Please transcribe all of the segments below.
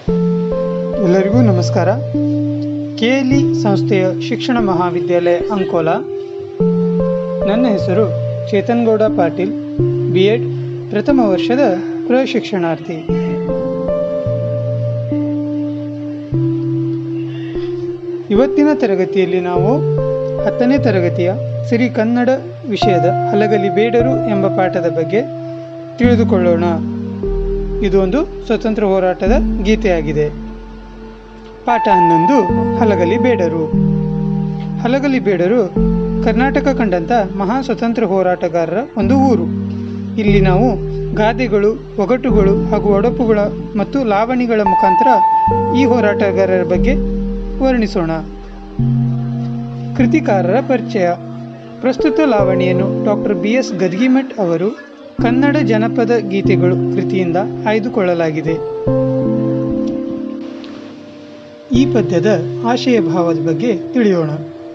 ಎಲ್ಲರಿಗೂ ನಮಸ್ಕಾರ ಕೆಎಲ್ಇ ಸಂಸ್ಥೆಯ ಶಿಕ್ಷಣ ಮಹಾವಿದ್ಯಾಲಯ ಅಂಕೋಲಾ ನನ್ನ ಹೆಸರು ಚೇತನ್ ಗೌಡ ಪಾಟೀಲ್ ಬಿ ಎಡ್ ಪ್ರಥಮ ವರ್ಷದ ಪ್ರಶಿಕ್ಷಣಾರ್ಥಿ ಇವತ್ತಿನ ತರಗತಿಯಲ್ಲಿ ನಾವು ಹತ್ತನೇ ತರಗತಿಯ ಸಿರಿ ಕನ್ನಡ ವಿಷಯದ ಹಲಗಲಿ ಬೇಡರು ಎಂಬ ಪಾಠದ ಬಗ್ಗೆ ತಿಳಿದುಕೊಳ್ಳೋಣ ಇದು ಒಂದು ಸ್ವತಂತ್ರ ಹೋರಾಟದ ಗೀತೆಯಾಗಿದೆ ಪಾಠ ಹನ್ನೊಂದು ಹಲಗಲಿ ಬೇಡರು ಹಲಗಲಿ ಬೇಡರು ಕರ್ನಾಟಕ ಕಂಡಂತ ಮಹಾ ಸ್ವತಂತ್ರ ಹೋರಾಟಗಾರರ ಒಂದು ಊರು ಇಲ್ಲಿ ನಾವು ಗಾದೆಗಳು ಒಗಟುಗಳು ಹಾಗೂ ಒಡಪುಗಳ ಮತ್ತು ಲಾವಣಿಗಳ ಮುಖಾಂತರ ಈ ಹೋರಾಟಗಾರರ ಬಗ್ಗೆ ವರ್ಣಿಸೋಣ ಕೃತಿಕಾರರ ಪರಿಚಯ ಪ್ರಸ್ತುತ ಲಾವಣಿಯನ್ನು ಡಾಕ್ಟರ್ ಬಿ ಎಸ್ ಗದ್ಗಿಮಠ್ ಅವರು ಕನ್ನಡ ಜನಪದ ಗೀತೆಗಳು ಕೃತಿಯಿಂದ ಆಯ್ದುಕೊಳ್ಳಲಾಗಿದೆ ಈ ಪದ್ಯದ ಆಶಯ ಭಾವದ ಬಗ್ಗೆ ತಿಳಿಯೋಣ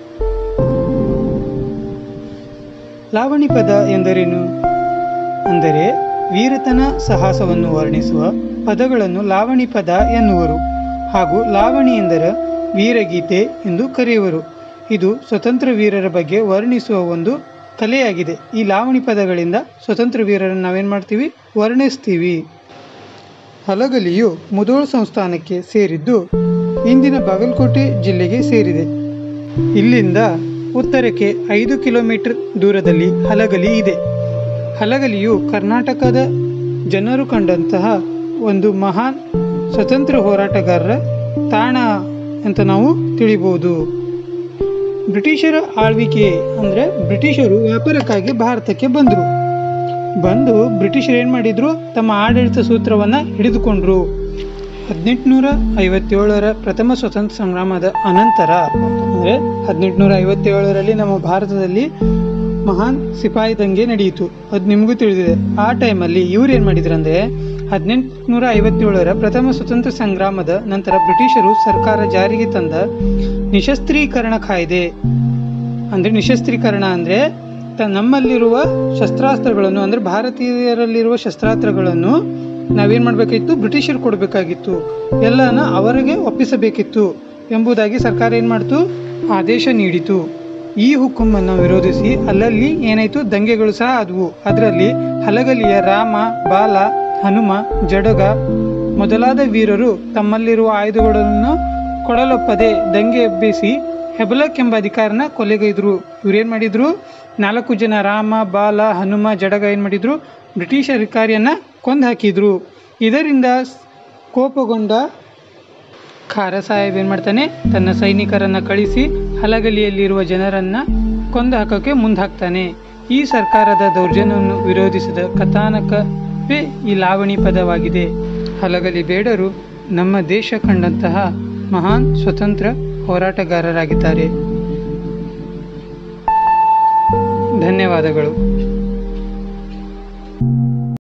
ಲಾವಣಿ ಪದ ಎಂದರೇನು ಅಂದರೆ ವೀರತನ ಸಾಹಸವನ್ನು ವರ್ಣಿಸುವ ಪದಗಳನ್ನು ಲಾವಣಿ ಪದ ಎನ್ನುವರು ಹಾಗೂ ಲಾವಣಿ ಎಂದರೆ ವೀರಗೀತೆ ಎಂದು ಕರೆಯುವರು ಇದು ಸ್ವತಂತ್ರ ವೀರರ ಬಗ್ಗೆ ವರ್ಣಿಸುವ ಒಂದು ಕಲೆಯಾಗಿದೆ ಈ ಲಾವಣಿ ಪದಗಳಿಂದ ಸ್ವತಂತ್ರ ವೀರರನ್ನು ನಾವೇನು ಮಾಡ್ತೀವಿ ವರ್ಣಿಸ್ತೀವಿ ಹಲಗಲಿಯು ಮುದೋಳ್ ಸಂಸ್ಥಾನಕ್ಕೆ ಸೇರಿದ್ದು ಇಂದಿನ ಬಾಗಲಕೋಟೆ ಜಿಲ್ಲೆಗೆ ಸೇರಿದೆ ಇಲ್ಲಿಂದ ಉತ್ತರಕ್ಕೆ ಐದು ಕಿಲೋಮೀಟರ್ ದೂರದಲ್ಲಿ ಹಲಗಲಿ ಇದೆ ಹಲಗಲಿಯು ಕರ್ನಾಟಕದ ಜನರು ಕಂಡಂತಹ ಒಂದು ಮಹಾನ್ ಸ್ವತಂತ್ರ ಹೋರಾಟಗಾರರ ತಾಣ ಅಂತ ನಾವು ತಿಳಿಬಹುದು ಬ್ರಿಟಿಷರ ಆಳ್ವಿಕೆ ಅಂದರೆ ಬ್ರಿಟಿಷರು ವ್ಯಾಪಾರಕ್ಕಾಗಿ ಭಾರತಕ್ಕೆ ಬಂದರು ಬಂದು ಬ್ರಿಟಿಷರು ಏನು ಮಾಡಿದ್ರು ತಮ್ಮ ಆಡಳಿತ ಸೂತ್ರವನ್ನು ಹಿಡಿದುಕೊಂಡ್ರು ಹದಿನೆಂಟುನೂರ ಐವತ್ತೇಳರ ಪ್ರಥಮ ಸ್ವತಂತ್ರ ಸಂಗ್ರಾಮದ ಅನಂತರ ಅಂದರೆ ಹದಿನೆಂಟುನೂರ ಐವತ್ತೇಳರಲ್ಲಿ ನಮ್ಮ ಭಾರತದಲ್ಲಿ ಮಹಾನ್ ಸಿಪಾಯಿ ದಂಗೆ ನಡೆಯಿತು ಅದು ನಿಮಗೂ ತಿಳಿದಿದೆ ಆ ಟೈಮಲ್ಲಿ ಇವ್ರು ಏನು ಮಾಡಿದ್ರು ಅಂದರೆ ಹದಿನೆಂಟುನೂರ ಐವತ್ತೇಳರ ಪ್ರಥಮ ಸ್ವತಂತ್ರ ಸಂಗ್ರಾಮದ ನಂತರ ಬ್ರಿಟಿಷರು ಸರ್ಕಾರ ಜಾರಿಗೆ ತಂದ ನಿಶಸ್ತ್ರೀಕರಣ ಕಾಯ್ದೆ ಅಂದರೆ ನಿಶಸ್ತ್ರೀಕರಣ ಅಂದರೆ ತ ನಮ್ಮಲ್ಲಿರುವ ಶಸ್ತ್ರಾಸ್ತ್ರಗಳನ್ನು ಅಂದರೆ ಭಾರತೀಯರಲ್ಲಿರುವ ಶಸ್ತ್ರಾಸ್ತ್ರಗಳನ್ನು ನಾವೇನು ಮಾಡಬೇಕಾಗಿತ್ತು ಬ್ರಿಟಿಷರು ಕೊಡಬೇಕಾಗಿತ್ತು ಎಲ್ಲನ ಅವರಿಗೆ ಒಪ್ಪಿಸಬೇಕಿತ್ತು ಎಂಬುದಾಗಿ ಸರ್ಕಾರ ಏನು ಮಾಡ್ತು ಆದೇಶ ನೀಡಿತು ಈ ಹುಕ್ಕುಮನ್ನು ವಿರೋಧಿಸಿ ಅಲ್ಲಲ್ಲಿ ಏನಾಯಿತು ದಂಗೆಗಳು ಸಹ ಆದವು ಅದರಲ್ಲಿ ಹಲಗಲಿಯ ರಾಮ ಬಾಲ ಹನುಮ ಜಡಗ ಮೊದಲಾದ ವೀರರು ತಮ್ಮಲ್ಲಿರುವ ಆಯುಧಗಳನ್ನು ಕೊಡಲೊಪ್ಪದೆ ದಂಗೆ ಎಬ್ಬಿಸಿ ಹೆಬಲಕ್ ಎಂಬ ಅಧಿಕಾರನ ಕೊಲೆಗೈದ್ರು ಇವ್ರೇನು ಮಾಡಿದ್ರು ನಾಲ್ಕು ಜನ ರಾಮ ಬಾಲ ಹನುಮ ಜಡಗ ಏನು ಮಾಡಿದ್ರು ಬ್ರಿಟಿಷ್ ಅಧಿಕಾರಿಯನ್ನ ಕೊಂದು ಹಾಕಿದ್ರು ಇದರಿಂದ ಕೋಪಗೊಂಡ ಖಾರ ಸಾಹೇಬ್ ಏನು ಮಾಡ್ತಾನೆ ತನ್ನ ಸೈನಿಕರನ್ನು ಕಳಿಸಿ ಹಲಗಲಿಯಲ್ಲಿರುವ ಜನರನ್ನು ಕೊಂದು ಹಾಕೋಕ್ಕೆ ಮುಂದೆ ಹಾಕ್ತಾನೆ ಈ ಸರ್ಕಾರದ ದೌರ್ಜನ್ಯವನ್ನು ವಿರೋಧಿಸಿದ ಕಥಾನಕವೇ ಈ ಲಾವಣಿ ಪದವಾಗಿದೆ ಹಲಗಲಿ ಬೇಡರು ನಮ್ಮ ದೇಶ ಕಂಡಂತಹ ಮಹಾನ್ ಸ್ವತಂತ್ರ ಹೋರಾಟಗಾರರಾಗಿದ್ದಾರೆ ಧನ್ಯವಾದಗಳು